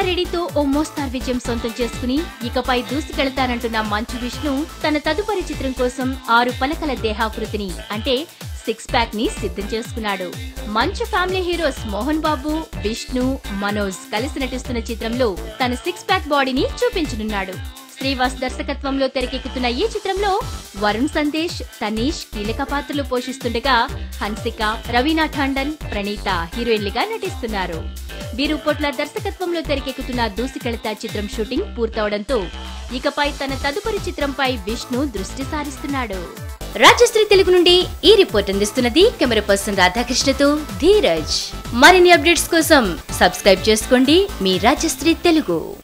రెడీతో ఓ మోస్తార్ విజయం సొంతం చేసుకుని ఇకపై దూసుకెళ్తానంటున్న మంచు విష్ణు తన తదుపరి చిత్రం కోసం ఆరు పలకల దేహాకృతిని అంటే సిక్స్ ప్యాక్ ని సిద్ధం చేసుకున్నాడు మంచు ఫ్యామిలీ హీరోస్ మోహన్ బాబు విష్ణు మనోజ్ కలిసి నటిస్తున్న చిత్రంలో తన సిక్స్ ప్యాక్ బాడీని చూపించనున్నాడు శ్రీవాస్ దర్శకత్వంలో తెరకెక్కుతున్న ఈ చిత్రంలో వరుణ్ సందేశ్ తనీష్ కీలక పాత్రలు పోషిస్తుండగా హన్సిక రవీనా ఠండన్ ప్రణీత హీరోయిన్లుగా నటిస్తున్నారు వీరు పొట్ల దర్శకత్వంలో తెరకెక్కుతున్న దూసికెళతా చిత్రం షూటింగ్ పూర్తవడంతో ఇకపై తన తదుపరి చిత్రంపై విష్ణు దృష్టి సారిస్తున్నాడు రాజశ్రీ తెలుగు నుండి ఈ రిపోర్ట్ అందిస్తున్నది కెమెరా పర్సన్ రాధాకృష్ణతో ధీరజ్ మరిన్ని అప్డేట్స్ కోసం సబ్స్క్రైబ్ చేసుకోండి మీ రాజశ్రీ తెలుగు